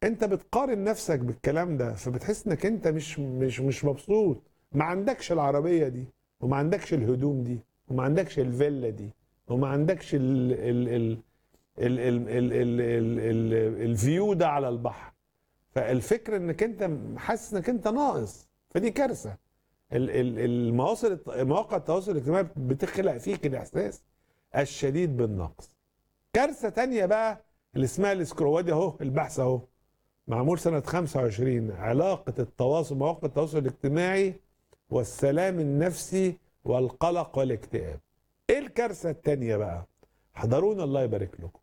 انت بتقارن نفسك بالكلام ده فبتحس انك انت مش مش مش مبسوط ما عندكش العربيه دي وما عندكش الهدوم دي وما عندكش الفيلا دي وما عندكش ال ال ال ال ال ال ال ال ال الفيو ده على البحر فالفكره انك انت حاسس انك انت ناقص فدي كارثه ال- ال- المواصل الت- مواقع التواصل الاجتماعي بتخلق فيك الاحساس الشديد بالنقص كارثه تانية بقى اللي اسمها السكروادي اهو البحث اهو معمول سنه 25 علاقه التواصل مواقع التواصل الاجتماعي والسلام النفسي والقلق والاكتئاب ايه الكارثه التانية بقى حضرونا الله يبارك لكم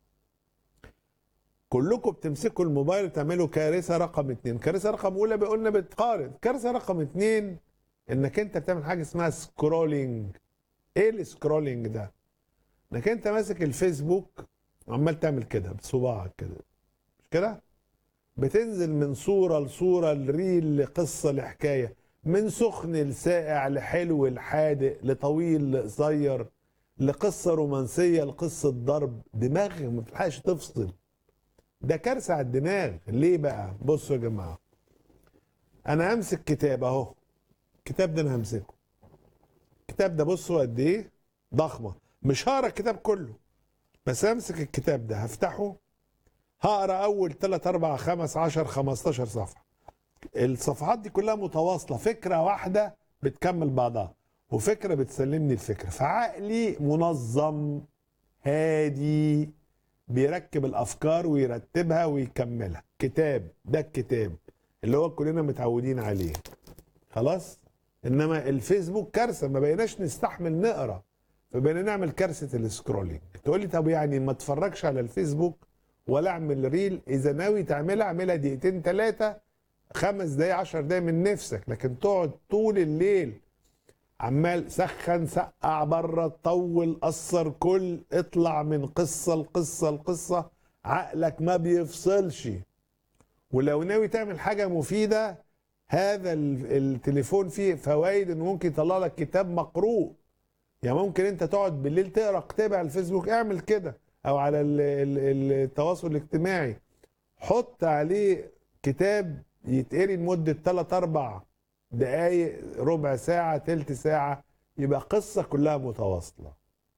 كلكم بتمسكوا الموبايل وتعملوا كارثه رقم اتنين كارثه رقم اولى قلنا بتقارن كارثه رقم اتنين انك انت بتعمل حاجه اسمها سكرولينج ايه السكرولينج ده انك انت ماسك الفيسبوك وعمال تعمل كده بصباعك كده مش كده بتنزل من صوره لصوره لريل لقصه لحكايه من سخن لساقع لحلو لحادق لطويل لقصير لقصه رومانسيه لقصه ضرب دماغك ما بتلحقش تفصل ده كارثه على الدماغ ليه بقى بصوا يا جماعه انا همسك كتاب اهو الكتاب ده انا همسكه الكتاب ده بصوا قد ايه ضخمه مش هقرا الكتاب كله بس همسك الكتاب ده هفتحه هقرا اول 3 4 5 10 15 صفحه الصفحات دي كلها متواصله فكره واحده بتكمل بعضها وفكره بتسلمني الفكره فعقلي منظم هادي بيركب الافكار ويرتبها ويكملها كتاب ده الكتاب اللي هو كلنا متعودين عليه خلاص انما الفيسبوك كارثه ما بقيناش نستحمل نقرا فبقينا نعمل كارثه السكرولينج تقول لي طب يعني ما اتفرجش على الفيسبوك ولا اعمل ريل اذا ناوي تعملها اعملها دقيقتين ثلاثه خمس دقايق عشر دقايق من نفسك لكن تقعد طول الليل عمال سخن سقع بره طول قصر كل اطلع من قصه لقصه لقصه عقلك ما بيفصلش ولو ناوي تعمل حاجه مفيده هذا ال- التليفون فيه فوائد انه ممكن يطلع لك كتاب مقروء يعني ممكن انت تقعد بالليل تقرا كتاب على الفيسبوك اعمل كده او على ال- ال- التواصل الاجتماعي حط عليه كتاب يتقري لمده 3 4 دقايق ربع ساعه تلت ساعه يبقى قصه كلها متواصله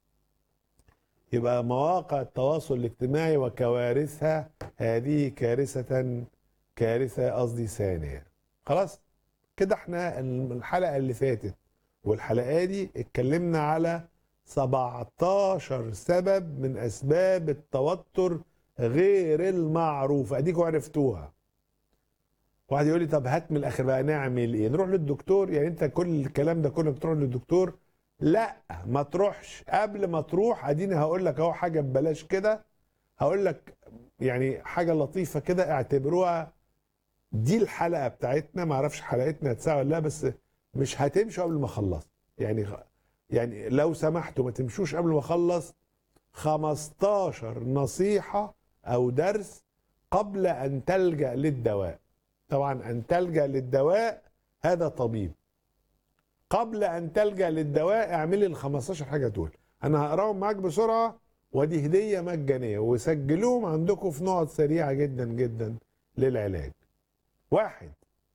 يبقى مواقع التواصل الاجتماعي وكوارثها هذه كارثه كارثه قصدي ثانيه خلاص كده احنا الحلقه اللي فاتت والحلقه دي اتكلمنا على 17 سبب من اسباب التوتر غير المعروفه اديكوا عرفتوها واحد يقول لي طب هات من الاخر بقى نعمل ايه نروح للدكتور يعني انت كل الكلام ده كله بتروح للدكتور لا ما تروحش قبل ما تروح اديني هقول لك اهو حاجه ببلاش كده هقول لك يعني حاجه لطيفه كده اعتبروها دي الحلقه بتاعتنا ما اعرفش حلقتنا هتساوي ولا لا بس مش هتمشوا قبل ما اخلص يعني يعني لو سمحتوا ما تمشوش قبل ما اخلص 15 نصيحه او درس قبل ان تلجا للدواء طبعا ان تلجا للدواء هذا طبيب قبل ان تلجا للدواء اعملي ال 15 حاجه دول انا هقراهم معاك بسرعه ودي هديه مجانيه وسجلوهم عندكم في نقط سريعه جدا جدا للعلاج واحد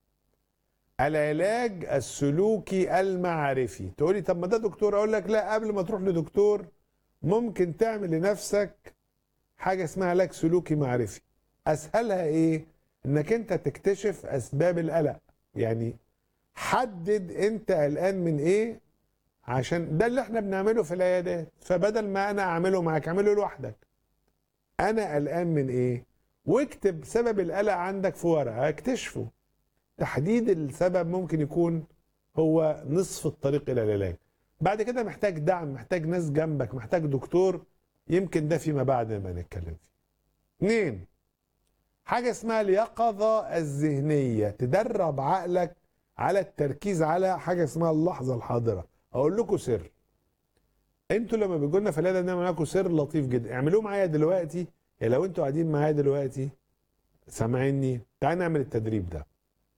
العلاج السلوكي المعرفي تقولي طب ما ده دكتور اقول لك لا قبل ما تروح لدكتور ممكن تعمل لنفسك حاجه اسمها علاج سلوكي معرفي اسهلها ايه انك انت تكتشف اسباب القلق يعني حدد انت قلقان من ايه عشان ده اللي احنا بنعمله في العيادات فبدل ما انا اعمله معاك اعمله لوحدك انا قلقان من ايه واكتب سبب القلق عندك في ورقه اكتشفه تحديد السبب ممكن يكون هو نصف الطريق الى العلاج بعد كده محتاج دعم محتاج ناس جنبك محتاج دكتور يمكن ده فيما بعد ما نتكلم فيه اتنين حاجة اسمها اليقظة الذهنية تدرب عقلك على التركيز على حاجة اسمها اللحظة الحاضرة أقول لكم سر انتوا لما بيجوا لنا في العيادة بنعمل معاكم سر لطيف جدا اعملوه معايا دلوقتي يعني لو انتوا قاعدين معايا دلوقتي سامعيني تعالى نعمل التدريب ده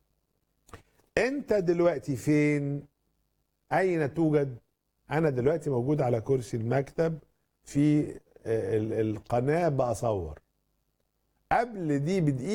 انت دلوقتي فين اين توجد انا دلوقتي موجود على كرسي المكتب في ال- القناة بصور قبل دي بدقيقة